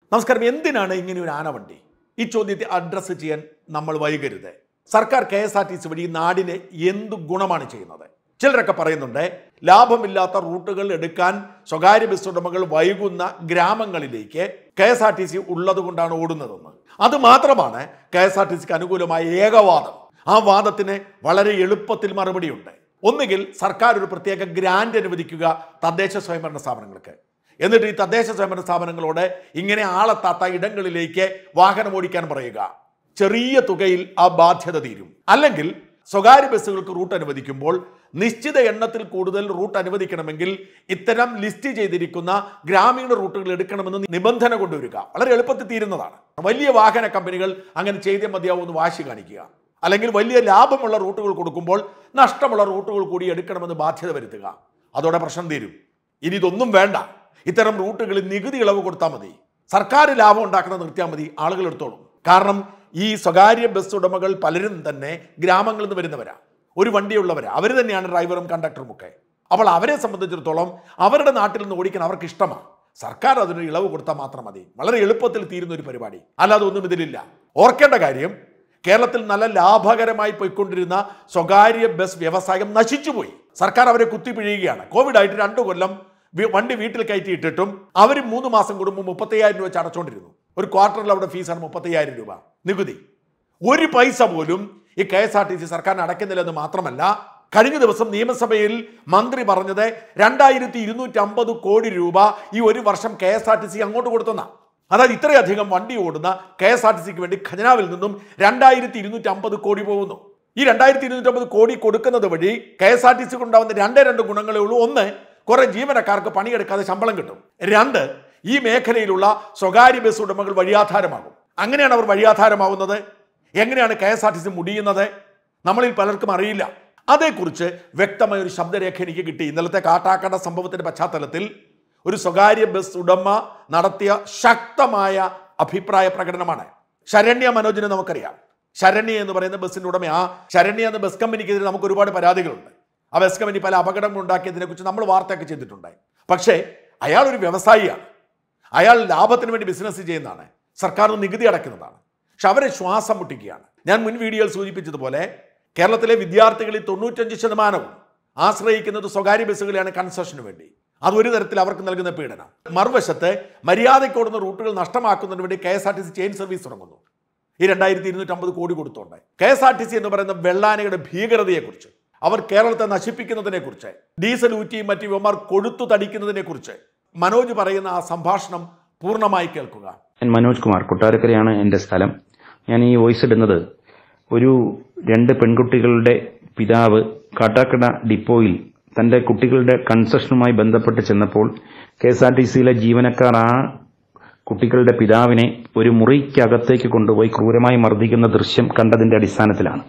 നമസ്കാരം എന്തിനാണ് ഇങ്ങനെ ഒരു ആനവണ്ടി ഈ ചോദ്യത്തെ അഡ്രസ്സ് ചെയ്യാൻ നമ്മൾ വൈകരുത് സർക്കാർ K S R T C വഴി ഈ നാടിന് എന്ത് ഗുണമാണ് ചെയ്യുന്നത് ചിലരൊക്കെ പറയുന്നുണ്ട് ലാഭമില്ലാത്ത റൂട്ടുകൾ എടുക്കാൻ സ്വകാര്യ ബസ് ഉടമകൾ വൈകുന്ന ഗ്രാമങ്ങളിലേക്ക് K S R T C ഉള്ളത് കൊണ്ടാണ് ഓടുന്നതെന്ന് അത് മാത്രമാണ് കെ എസ് ആർ ടി സിക്ക് അനുകൂലമായ ഏകവാദം ആ വാദത്തിന് വളരെ എളുപ്പത്തിൽ മറുപടിയുണ്ട് ഒന്നുകിൽ സർക്കാർ ഒരു പ്രത്യേക ഗ്രാന്റ് അനുവദിക്കുക തദ്ദേശ സ്വയംഭരണ സ്ഥാപനങ്ങൾക്ക് എന്നിട്ട് ഈ തദ്ദേശ സ്വയംഭരണ സ്ഥാപനങ്ങളോട് ഇങ്ങനെ ആളെത്താത്ത ഇടങ്ങളിലേക്ക് വാഹനം ഓടിക്കാൻ പറയുക ചെറിയ തുകയിൽ ആ ബാധ്യത തീരും അല്ലെങ്കിൽ സ്വകാര്യ ബസ്സുകൾക്ക് റൂട്ട് അനുവദിക്കുമ്പോൾ നിശ്ചിത എണ്ണത്തിൽ കൂടുതൽ റൂട്ട് അനുവദിക്കണമെങ്കിൽ ഇത്തരം ലിസ്റ്റ് ചെയ്തിരിക്കുന്ന ഗ്രാമീണ റൂട്ടുകൾ എടുക്കണമെന്ന് നിബന്ധന കൊണ്ടുവരിക വളരെ എളുപ്പത്തിൽ തീരുന്നതാണ് വലിയ വാഹന കമ്പനികൾ അങ്ങനെ ചെയ്തേ മതിയാവുമെന്ന് വാശി കാണിക്കുക അല്ലെങ്കിൽ വലിയ ലാഭമുള്ള റൂട്ടുകൾ കൊടുക്കുമ്പോൾ നഷ്ടമുള്ള റൂട്ടുകൾ കൂടി എടുക്കണമെന്ന് ബാധ്യത വരുത്തുക അതോടെ പ്രശ്നം തീരും ഇനി ഇതൊന്നും വേണ്ട ഇത്തരം റൂട്ടുകളിൽ നികുതി ഇളവ് കൊടുത്താൽ മതി സർക്കാർ ലാഭം ഉണ്ടാക്കുന്നത് നിർത്തിയാൽ മതി ആളുകൾ എടുത്തോളും കാരണം ഈ സ്വകാര്യ ബസ് ഉടമകൾ പലരും തന്നെ ഗ്രാമങ്ങളിൽ നിന്ന് വരുന്നവരാ ഒരു വണ്ടിയുള്ളവരാ അവർ തന്നെയാണ് ഡ്രൈവറും കണ്ടക്ടറും ഒക്കെ അപ്പോൾ അവരെ സംബന്ധിച്ചിടത്തോളം അവരുടെ നാട്ടിൽ നിന്ന് ഓടിക്കാൻ അവർക്ക് ഇഷ്ടമാണ് സർക്കാർ അതിന് ഇളവ് കൊടുത്താൽ മാത്രം മതി വളരെ എളുപ്പത്തിൽ തീരുന്ന ഒരു പരിപാടി അല്ലാതെ ഒന്നും ഇതിലില്ല ഓർക്കേണ്ട കാര്യം കേരളത്തിൽ നല്ല ലാഭകരമായി പോയിക്കൊണ്ടിരുന്ന സ്വകാര്യ ബസ് വ്യവസായം നശിച്ചുപോയി സർക്കാർ അവരെ കുത്തിപ്പിഴിയുകയാണ് കോവിഡ് ആയിട്ട് രണ്ടു കൊല്ലം വി- വണ്ടി വീട്ടിൽ കയറ്റിയിട്ടിട്ടും അവർ മൂന്ന് മാസം കൂടുമ്പോൾ മുപ്പത്തയ്യായിരം രൂപ വെച്ച് അടച്ചുകൊണ്ടിരുന്നു ഒരു ക്വാർട്ടറിൽ അവിടെ ഫീസാണ് മുപ്പത്തയ്യായിരം രൂപ നികുതി ഒരു പൈസ പോലും ഈ K S R T C സർക്കാരിന് അടയ്ക്കുന്നില്ലെന്ന് മാത്രമല്ല കഴിഞ്ഞ ദിവസം നിയമസഭയിൽ മന്ത്രി പറഞ്ഞത് രണ്ടായിരത്തി ഇരുന്നൂറ്റി അമ്പത് കോടി രൂപ ഈ ഒരു വർഷം K S R T C അങ്ങോട്ട് കൊടുത്തെന്ന അതായത് ഇത്രയധികം വണ്ടി ഓടുന്ന കെ എസ് ആർ ടി സിക്ക് വേണ്ടി ഖജനാവിൽ നിന്നും രണ്ടായിരത്തി ഇരുന്നൂറ്റി അമ്പത് കോടി പോകുന്നു ഈ രണ്ടായിരത്തി ഇരുന്നൂറ്റി അമ്പത് കോടി കൊടുക്കുന്നത് വഴി കെ എസ് ആർ ടി സിക്ക് ഉണ്ടാവുന്ന രണ്ടേ രണ്ട് ഗുണങ്ങളേ ഉള്ളൂ ഒന്ന് കുറെ ജീവനക്കാർക്ക് പണിയെടുക്കാതെ ശമ്പളം കിട്ടും രണ്ട് ഈ മേഖലയിലുള്ള സ്വകാര്യ ബസ് ഉടമകൾ വഴിയാധാരമാകും അങ്ങനെയാണ് അവർ വഴിയാധാരമാവുന്നത് എങ്ങനെയാണ് K S R T C മുടിയുന്നത് നമ്മളിൽ പലർക്കും അറിയില്ല അതേക്കുറിച്ച് വ്യക്തമായ ഒരു ശബ്ദരേഖ എനിക്ക് കിട്ടി ഇന്നലത്തെ കാട്ടാക്കട സംഭവത്തിന്റെ പശ്ചാത്തലത്തിൽ ഒരു സ്വകാര്യ ബസ് ഉടമ നടത്തിയ ശക്തമായ അഭിപ്രായ പ്രകടനമാണ് ശരണ്യ മനോജിനെ നമുക്കറിയാം ശരണ്യ എന്ന് പറയുന്ന ബസ്സിന്റെ ഉടമ ആ ശരണ്യ എന്ന ബസ് കമ്പനിക്കെതിരെ നമുക്ക് ഒരുപാട് പരാതികളുണ്ട് ആ ബസ് കമ്പനി പല അപകടങ്ങൾ ഉണ്ടാക്കിയതിനെ കുറിച്ച് നമ്മൾ വാർത്തയൊക്കെ ചെയ്തിട്ടുണ്ട് പക്ഷേ അയാൾ ഒരു വ്യവസായിയാണ് അയാൾ ലാഭത്തിന് വേണ്ടി ബിസിനസ് ചെയ്യുന്നതാണ് സർക്കാരിന് നികുതി അടയ്ക്കുന്നതാണ് പക്ഷെ അവരെ ശ്വാസം മുട്ടിക്കുകയാണ് ഞാൻ മുൻ വീഡിയോയിൽ സൂചിപ്പിച്ചതുപോലെ കേരളത്തിലെ വിദ്യാർത്ഥികളിൽ തൊണ്ണൂറ്റഞ്ച് ശതമാനവും ആശ്രയിക്കുന്നത് സ്വകാര്യ ബസ്സുകളെയാണ് കൺസെഷന് വേണ്ടി അത് ഒരു തരത്തിൽ അവർക്ക് നൽകുന്ന പീഡനം മറുവശത്ത് മര്യാദയ്ക്കോടുന്ന റൂട്ടുകൾ നഷ്ടമാക്കുന്നതിന് വേണ്ടി K S R T C chain service തുടങ്ങുന്നു ഈ രണ്ടായിരത്തി ഇരുന്നൂറ്റമ്പത് കോടി കൊടുത്തോണ്ട് K S R T C എന്ന് പറയുന്ന വെള്ളാനയുടെ ഭീകരതയെക്കുറിച്ച് അവർ കേരളത്തെ നശിപ്പിക്കുന്നതിനെ കുറിച്ച് ഡീസൽ ഊറ്റിയും മറ്റു ഇവന്മാർ കൊഴുത്തു തടിക്കുന്നതിനെ കുറിച്ച് മനോജ് പറയുന്ന ആ സംഭാഷണം പൂർണ്ണമായി കേൾക്കുക ഞാൻ മനോജ് കുമാർ കൊട്ടാരക്കരയാണ് എൻ്റെ സ്ഥലം ഞാൻ ഈ വോയിസ് ഇടുന്നത് ഒരു രണ്ട് പെൺകുട്ടികളുടെ പിതാവ് കാട്ടാക്കട ഡിപ്പോയിൽ തന്റെ കുട്ടികളുടെ കൺസെഷനുമായി ബന്ധപ്പെട്ട് ചെന്നപ്പോൾ കെ എസ് ആർ ടി സിയിലെ ജീവനക്കാർ ആ കുട്ടികളുടെ പിതാവിനെ ഒരു മുറിക്കകത്തേക്ക് കൊണ്ടുപോയി ക്രൂരമായി മർദ്ദിക്കുന്ന ദൃശ്യം കണ്ടതിന്റെ അടിസ്ഥാനത്തിലാണ്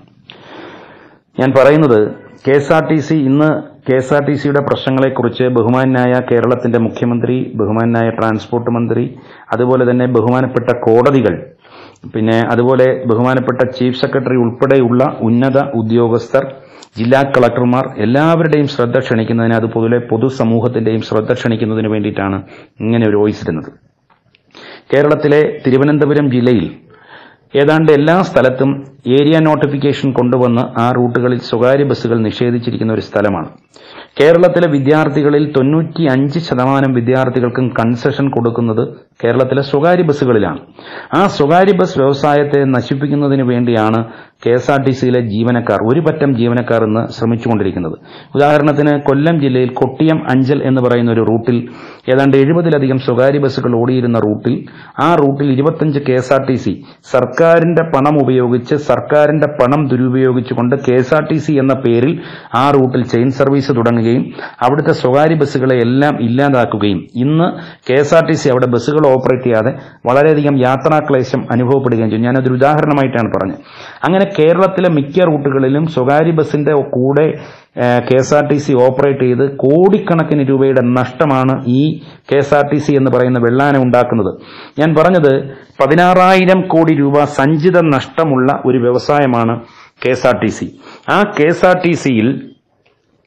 ഞാൻ പറയുന്നത് K S R T C ഇന്ന് കെ എസ് ആർ ടി സിയുടെ പ്രശ്നങ്ങളെക്കുറിച്ച് ബഹുമാനായ കേരളത്തിന്റെ മുഖ്യമന്ത്രി ബഹുമാനായ ട്രാൻസ്പോർട്ട് മന്ത്രി അതുപോലെ തന്നെ ബഹുമാനപ്പെട്ട കോടതികൾ പിന്നെ അതുപോലെ ബഹുമാനപ്പെട്ട ചീഫ് സെക്രട്ടറി ഉൾപ്പെടെയുള്ള ഉന്നത ഉദ്യോഗസ്ഥർ ജില്ലാ കളക്ടർമാർ എല്ലാവരുടെയും ശ്രദ്ധ ക്ഷണിക്കുന്നതിന് അതുപോലെ പൊതുസമൂഹത്തിന്റെയും ശ്രദ്ധ ക്ഷണിക്കുന്നതിന് വേണ്ടിയിട്ടാണ് ഇങ്ങനെ ഒരു വോയിസ് ഇടുന്നത് കേരളത്തിലെ തിരുവനന്തപുരം ജില്ലയിൽ ഏതാണ്ട് എല്ലാ സ്ഥലത്തും ഏരിയ നോട്ടിഫിക്കേഷൻ കൊണ്ടുവന്ന് ആ റൂട്ടുകളിൽ സ്വകാര്യ ബസ്സുകൾ നിഷേധിച്ചിരിക്കുന്ന ഒരു സ്ഥലമാണ് കേരളത്തിലെ വിദ്യാർത്ഥികളിൽ തൊണ്ണൂറ്റി അഞ്ച് ശതമാനം വിദ്യാർത്ഥികൾക്കും കൺസെഷൻ കൊടുക്കുന്നത് കേരളത്തിലെ സ്വകാര്യ ബസ്സുകളിലാണ് ആ സ്വകാര്യ ബസ് വ്യവസായത്തെ നശിപ്പിക്കുന്നതിന് വേണ്ടിയാണ് കെ എസ് ആർ ടി സിയിലെ ജീവനക്കാർ ഒരു പറ്റം ജീവനക്കാർ ഇന്ന് ശ്രമിച്ചുകൊണ്ടിരിക്കുന്നത് ഉദാഹരണത്തിന് കൊല്ലം ജില്ലയിൽ കൊട്ടിയം അഞ്ചൽ എന്ന് പറയുന്ന ഒരു റൂട്ടിൽ ഏതാണ്ട് എഴുപതിലധികം സ്വകാര്യ ബസ്സുകൾ ഓടിയിരുന്ന റൂട്ടിൽ ആ റൂട്ടിൽ ഇരുപത്തഞ്ച് K S R T C സർക്കാരിന്റെ പണം ഉപയോഗിച്ച് സർക്കാരിന്റെ പണം ദുരുപയോഗിച്ചുകൊണ്ട് K S R T C എന്ന പേരിൽ ആ റൂട്ടിൽ ചെയിൻ സർവീസ് തുടങ്ങുകയും അവിടുത്തെ സ്വകാര്യ ബസ്സുകളെ എല്ലാം ഇല്ലാതാക്കുകയും ഇന്ന് K S R T C അവിടെ ബസ്സുകൾ ഓപ്പറേറ്റ് ചെയ്യാതെ വളരെയധികം യാത്രാക്ലേശം അനുഭവപ്പെടുകയും ചെയ്യും ഞാനതൊരു ഉദാഹരണമായിട്ടാണ് പറഞ്ഞത് അങ്ങനെ കേരളത്തിലെ മിക്ക റൂട്ടുകളിലും സ്വകാര്യ ബസ്സിന്റെ കൂടെ K S R T C operate ചെയ്ത് കോടിക്കണക്കിന് രൂപയുടെ നഷ്ടമാണ് ഈ K S R T C എന്ന് പറയുന്ന വെള്ളാന ഉണ്ടാക്കുന്നത് ഞാൻ പറഞ്ഞത് പതിനാറായിരം കോടി രൂപ സഞ്ചിത നഷ്ടമുള്ള ഒരു വ്യവസായമാണ് K S R T C ആ കെ എസ് ആർ ടി സിയിൽ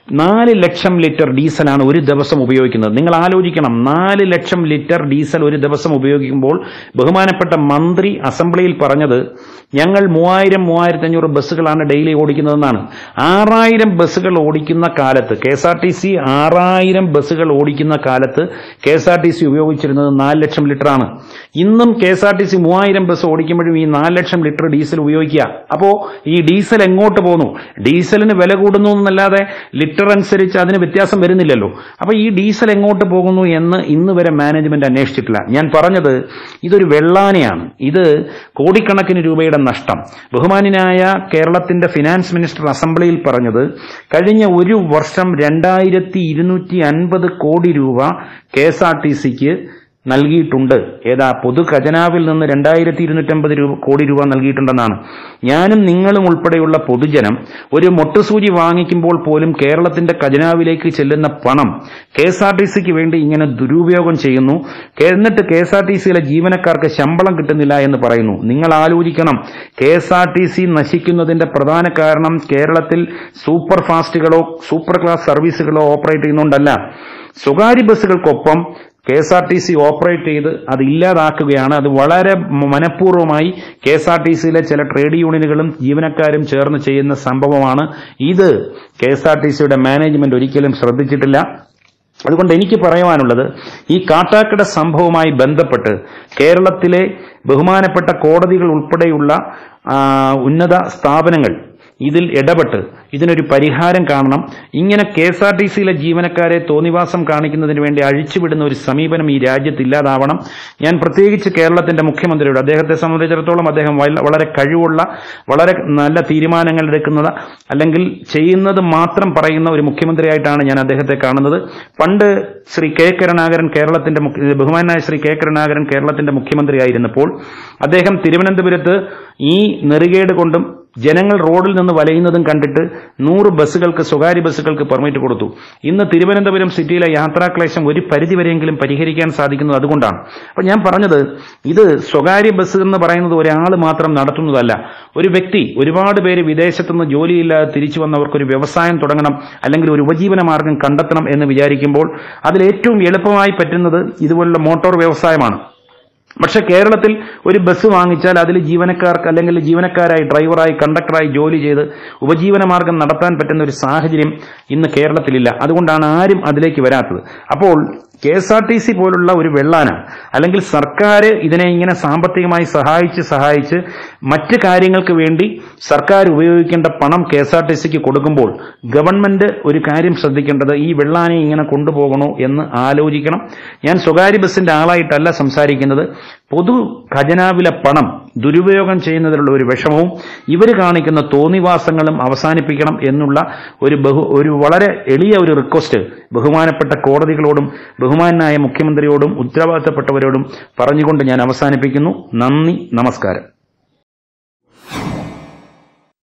നാല് ലക്ഷം ലിറ്റർ ഡീസലാണ് ഒരു ദിവസം ഉപയോഗിക്കുന്നത് നിങ്ങൾ ആലോചിക്കണം നാല് ലക്ഷം ലിറ്റർ ഡീസൽ ഒരു ദിവസം ഉപയോഗിക്കുമ്പോൾ ബഹുമാനപ്പെട്ട മന്ത്രി അസംബ്ലിയിൽ പറഞ്ഞത് ഞങ്ങൾ മൂവായിരം മൂവായിരത്തി അഞ്ഞൂറ് ബസ്സുകളാണ് ഡെയിലി ഓടിക്കുന്നതെന്നാണ് ആറായിരം ബസ്സുകൾ ഓടിക്കുന്ന കാലത്ത് K S R T C ആറായിരം ബസ്സുകൾ ഓടിക്കുന്ന കാലത്ത് K S R T C ഉപയോഗിച്ചിരുന്നത് നാല് ലക്ഷം ലിറ്റർ ആണ് ഇന്നും K S R T C മൂവായിരം ബസ് ഓടിക്കുമ്പോഴും ഈ നാല് ലക്ഷം ലിറ്റർ ഡീസൽ ഉപയോഗിക്കുക അപ്പോ ഈ ഡീസൽ എങ്ങോട്ട് പോകുന്നു ഡീസലിന് വില കൂടുന്നു എന്നല്ലാതെ ലിറ്റർ അനുസരിച്ച് അതിന് വ്യത്യാസം വരുന്നില്ലല്ലോ അപ്പൊ ഈ ഡീസൽ എങ്ങോട്ട് പോകുന്നു എന്ന് ഇന്ന് വരെ മാനേജ്മെന്റ് അന്വേഷിച്ചിട്ടില്ല ഞാൻ പറഞ്ഞത് ഇതൊരു വെള്ളാനയാണ് ഇത് കോടിക്കണക്കിന് രൂപയുടെ നഷ്ടം ബഹുമാനായ കേരളത്തിന്റെ ഫിനാൻസ് മിനിസ്റ്റർ അസംബ്ലിയിൽ പറഞ്ഞത് കഴിഞ്ഞ ഒരു വർഷം രണ്ടായിരത്തി ഇരുന്നൂറ്റി അൻപത് കോടി രൂപ കെ എസ് ആർ ടി സിക്ക് നൽകിയിട്ടുണ്ട് ഏതാ പൊതു ഖജനാവിൽ നിന്ന് രണ്ടായിരത്തി ഇരുന്നൂറ്റമ്പത് രൂപ കോടി രൂപ നൽകിയിട്ടുണ്ടെന്നാണ് ഞാനും നിങ്ങളും ഉൾപ്പെടെയുള്ള പൊതുജനം ഒരു മൊട്ടുസൂചി വാങ്ങിക്കുമ്പോൾ പോലും കേരളത്തിന്റെ ഖജനാവിലേക്ക് ചെല്ലുന്ന പണം കെ എസ് ആർ ടി സിക്ക് വേണ്ടി ഇങ്ങനെ ദുരുപയോഗം ചെയ്യുന്നു കെ- എന്നിട്ട് കെ എസ് ആർ ടി സിയിലെ ജീവനക്കാർക്ക് ശമ്പളം കിട്ടുന്നില്ല എന്ന് പറയുന്നു നിങ്ങൾ ആലോചിക്കണം K S R T C നശിക്കുന്നതിന്റെ പ്രധാന കാരണം കേരളത്തിൽ സൂപ്പർ ഫാസ്റ്റുകളോ സൂപ്പർ ക്ലാസ് സർവീസുകളോ ഓപ്പറേറ്റ് ചെയ്യുന്നുണ്ടല്ല സ്വകാര്യ ബസ്സുകൾക്കൊപ്പം K S R T C operate ചെയ്ത് അത് ഇല്ലാതാക്കുകയാണ് അത് വളരെ മനഃപൂർവ്വമായി കെ എസ് ആർ ടി സിയിലെ ചില ട്രേഡ് യൂണിയനുകളും ജീവനക്കാരും ചേർന്ന് ചെയ്യുന്ന സംഭവമാണ് ഇത് കെ എസ് ആർ ടി സിയുടെ മാനേജ്മെന്റ് ഒരിക്കലും ശ്രദ്ധിച്ചിട്ടില്ല അതുകൊണ്ട് എനിക്ക് പറയുവാനുള്ളത് ഈ കാട്ടാക്കട സംഭവവുമായി ബന്ധപ്പെട്ട് കേരളത്തിലെ ബഹുമാനപ്പെട്ട കോടതികൾ ഉൾപ്പെടെയുള്ള ആ, ഉന്നത സ്ഥാപനങ്ങൾ ഇതിൽ ഇടപെട്ട് ഇതിനൊരു പരിഹാരം കാണണം ഇങ്ങനെ കെ എസ് ആർ ടി സിയിലെ ജീവനക്കാരെ തോന്നിവാസം കാണിക്കുന്നതിന് വേണ്ടി അഴിച്ചുവിടുന്ന ഒരു സമീപനം ഈ രാജ്യത്ത് ഇല്ലാതാവണം ഞാൻ പ്രത്യേകിച്ച് കേരളത്തിന്റെ മുഖ്യമന്ത്രിയോട് അദ്ദേഹത്തെ സംബന്ധിച്ചിടത്തോളം അദ്ദേഹം വല്ല- വളരെ കഴിവുള്ള വളരെ നല്ല തീരുമാനങ്ങൾ എടുക്കുന്നത് അല്ലെങ്കിൽ ചെയ്യുന്നത് മാത്രം പറയുന്ന ഒരു മുഖ്യമന്ത്രിയായിട്ടാണ് ഞാൻ അദ്ദേഹത്തെ കാണുന്നത് പണ്ട് ശ്രീ കെ കരുണാകരൻ കേരളത്തിന്റെ മുഖ്യ- ബഹുമാനായ ശ്രീ കെ കരുണാകരൻ കേരളത്തിന്റെ മുഖ്യമന്ത്രിയായിരുന്നപ്പോൾ അദ്ദേഹം തിരുവനന്തപുരത്ത് ഈ നെറുകേട് കൊണ്ടും ജനങ്ങൾ റോഡിൽ നിന്ന് വലയുന്നതും കണ്ടിട്ട് നൂറ് ബസ്സുകൾക്ക് സ്വകാര്യ ബസ്സുകൾക്ക് പെർമിറ്റ് കൊടുത്തു ഇന്ന് തിരുവനന്തപുരം സിറ്റിയിലെ യാത്രാക്ലേശം ഒരു പരിധിവരെയെങ്കിലും പരിഹരിക്കാൻ സാധിക്കുന്നത് അതുകൊണ്ടാണ് അപ്പൊ ഞാൻ പറഞ്ഞത് ഇത് സ്വകാര്യ ബസ് എന്ന് പറയുന്നത് ഒരാൾ മാത്രം നടത്തുന്നതല്ല ഒരു വ്യക്തി ഒരുപാട് പേര് വിദേശത്തുനിന്ന് ജോലിയില്ലാതെ തിരിച്ചു വന്നവർക്ക് ഒരു വ്യവസായം തുടങ്ങണം അല്ലെങ്കിൽ ഒരു ഉപജീവന മാർഗം കണ്ടെത്തണം എന്ന് വിചാരിക്കുമ്പോൾ അതിൽ ഏറ്റവും എളുപ്പമായി പറ്റുന്നത് ഇതുപോലുള്ള മോട്ടോർ വ്യവസായമാണ് പക്ഷെ കേരളത്തിൽ ഒരു ബസ് വാങ്ങിച്ചാൽ അതിൽ ജീവനക്കാർക്ക് അല്ലെങ്കിൽ ജീവനക്കാരായി ഡ്രൈവറായി കണ്ടക്ടറായി ജോലി ചെയ്ത് ഉപജീവന മാർഗം നടത്താൻ പറ്റുന്ന ഒരു സാഹചര്യം ഇന്ന് കേരളത്തിലില്ല അതുകൊണ്ടാണ് ആരും അതിലേക്ക് വരാത്തത് അപ്പോൾ K S R T C പോലുള്ള ഒരു വെള്ളാന അല്ലെങ്കിൽ സർക്കാർ ഇതിനെ ഇങ്ങനെ സാമ്പത്തികമായി സഹായിച്ച് സഹായിച്ച് മറ്റ് കാര്യങ്ങൾക്ക് വേണ്ടി സർക്കാർ ഉപയോഗിക്കേണ്ട പണം കെ എസ് ആർ ടി സിക്ക് കൊടുക്കുമ്പോൾ ഗവൺമെന്റ് ഒരു കാര്യം ശ്രദ്ധിക്കേണ്ടത് ഈ വെള്ളാനെ ഇങ്ങനെ കൊണ്ടുപോകണോ എന്ന് ആലോചിക്കണം ഞാൻ സ്വകാര്യ ബസിന്റെ ആളായിട്ടല്ല സംസാരിക്കുന്നത് പൊതു ഖജനാവിലെ പണം ദുരുപയോഗം ചെയ്യുന്നതിലുള്ള ഒരു വിഷമവും ഇവർ കാണിക്കുന്ന തോന്നിവാസങ്ങളും അവസാനിപ്പിക്കണം എന്നുള്ള ഒരു ബഹു ഒരു വളരെ എളിയ ഒരു റിക്വസ്റ്റ് ബഹുമാനപ്പെട്ട കോടതികളോടും ബഹുമാനായ മുഖ്യമന്ത്രിയോടും ഉത്തരവാദിത്തപ്പെട്ടവരോടും പറഞ്ഞുകൊണ്ട് ഞാൻ അവസാനിപ്പിക്കുന്നു നന്ദി നമസ്കാരം